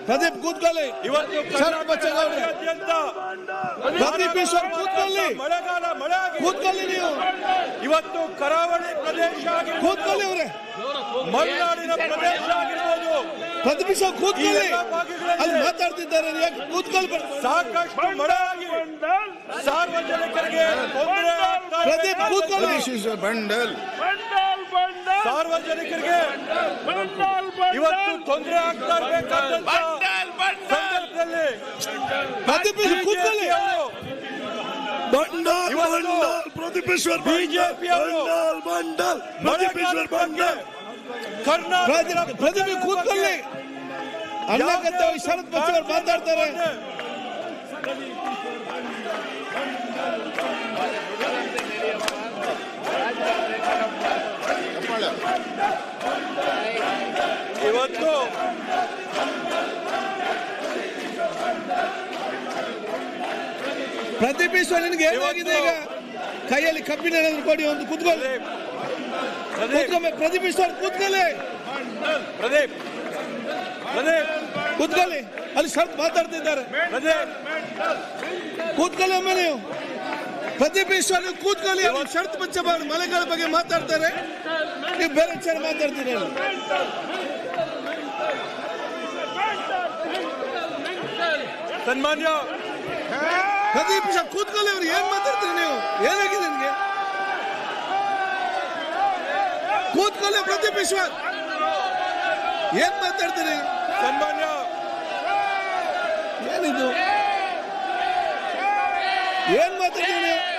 ಪ್ರದೀಪ್ ಕೂತ್ಕೊಳ್ಳಿ ಇವತ್ತು ಶರತ್ ಬಚ್ಚೇಗೌಡ್ರೆ. ಕರ್ನಾಟಕದಾದ್ಯಂತ ಪ್ರದೀಪ್ ಈಶ್ವರ್ ಕೂತ್ಕೊಳ್ಳಿ ಮಳೆಗಾಲ ಮಳೆ ಆಗಿದೆ. ಕೂತ್ಕೊಳ್ಳಿ ನೀವು ಇವತ್ತು ಕರಾವಳಿ ಪ್ರದೇಶ ಆಗಿರ್ಬೋದು, ಕೂತ್ಕೊಳ್ಳಿ ಅವ್ರೆ ಮಲೆನಾಡಿನ ಪ್ರದೇಶ ಆಗಿರ್ಬೋದು ಪ್ರದೀಪ್ ಈಶ್ವರ್ ಕೂತ್ಕೊಳ್ಳಿ ಈ ಎಲ್ಲ ಭಾಗಗಳಲ್ಲಿ ಅಲ್ಲಿ ಮಾತಾಡ್ತಿದ್ದಾರೆ ನೀವು ಯಾಕೆ ಕೂತ್ಕೊಳ್ಬೇಡಿ ಸಾಕಷ್ಟು ಮಳೆ ಆಗಿ ಸಾರ್ವಜನಿಕರಿಗೆ ತೊಂದರೆ ಆಗ್ತಾ ಇದೆ. ಪ್ರದೀಪ್ ಕೂತ್ಕೊಳ್ಳಿ ಬಂಡಲ್ ಸಾರ್ವಜನಿಕರಿಗೆ ಇವತ್ತು ತೊಂದರೆ ಆಗ್ತಾ ಇರಬೇಕಾದಂತ ಸಂದರ್ಭದಲ್ಲಿ ಪ್ರದೀಪ್ ಈಶ್ವರ್ ಕೂತ್ಕೊಳ್ಳಿ BJP ಅವರು ಬಂಡಲ್ ಇವತ್ತು ಬಂಡಲ್ ಪ್ರದೀಪೇಶ್ವರ್ ಬಿಜೆಪಿ ಅವರು bundle bundle Pradeepeshwar bundle Karnataka Pradeep Pradeep ನೀವು ಕೂತ್ಕೊಳ್ಳಿ ಅಣ್ಣಗತ್ತೆ ಶರತ್ ಬಚ್ಚೇಗೌಡ ಮಾತಾಡ್ತಾರೆ ಇವತ್ತು ಪ್ರದೀಪ್ ಈಶ್ವರ್ ನಿನ್ಗೆ ಏನಾಗಿದೆ ಈಗ ಕೈಯಲ್ಲಿ ಕಬ್ಬಿಣ ಏನಾದ್ರು ಕೊಡಿ ಒಂದು ಕೂತ್ಕೊಳ್ಳಿ ಪ್ರದೀಪ್ ಕೂತ್ಕೊಮ್ಮೆ ಪ್ರದೀಪ್ ಈಶ್ವರ್ ಕೂತ್ಕೊಳ್ಳಿ ಪ್ರದೀಪ್ ಪ್ರದೀಪ್ ಕೂತ್ಕೊಳ್ಳಿ ಅಲ್ಲಿ ಶರತ್ ಮಾತಾಡ್ತಿದ್ದಾರೆ ಪ್ರದೀಪ್ ಕೂತ್ಕೊಳ್ಳಿ ಒಮ್ಮೆ ನೀವು ಪ್ರದೀಪ್ ಈಶ್ವರ್ ನೀವು ಕೂತ್ಕೊಳ್ಳಿ ಅವ್ರು ಶರತ್ ಬಚ್ಚಬಾರ್ದು ಮಲೆಗಳ ಬಗ್ಗೆ ಮಾತಾಡ್ತಾರೆ ನೀವು ಬೇರೆ ವಿಚಾರ ಮಾತಾಡ್ತೀರಿ ಅಲ್ಲಿ. ಸನ್ಮಾನ್ಯ ಪ್ರದೀಪ್ ಈಶ್ವರ್ ಕೂತ್ಕೊಳ್ಳಿ ಅವ್ರು ಏನ್ ಮಾತಾಡ್ತೀರಿ ನೀವು ಏನಾಗಿದೆ ನಿಮ್ಗೆ ಕೂತ್ಕೊಳ್ಳಿ ಪ್ರದೀಪ್ ಈಶ್ವರ್ ಏನ್ ಮಾತಾಡ್ತೀರಿ ಸನ್ಮಾನ್ಯ ಏನಿದು ಏನ್ ಮಾತಾಡ್ತೀರಿ ನೀವು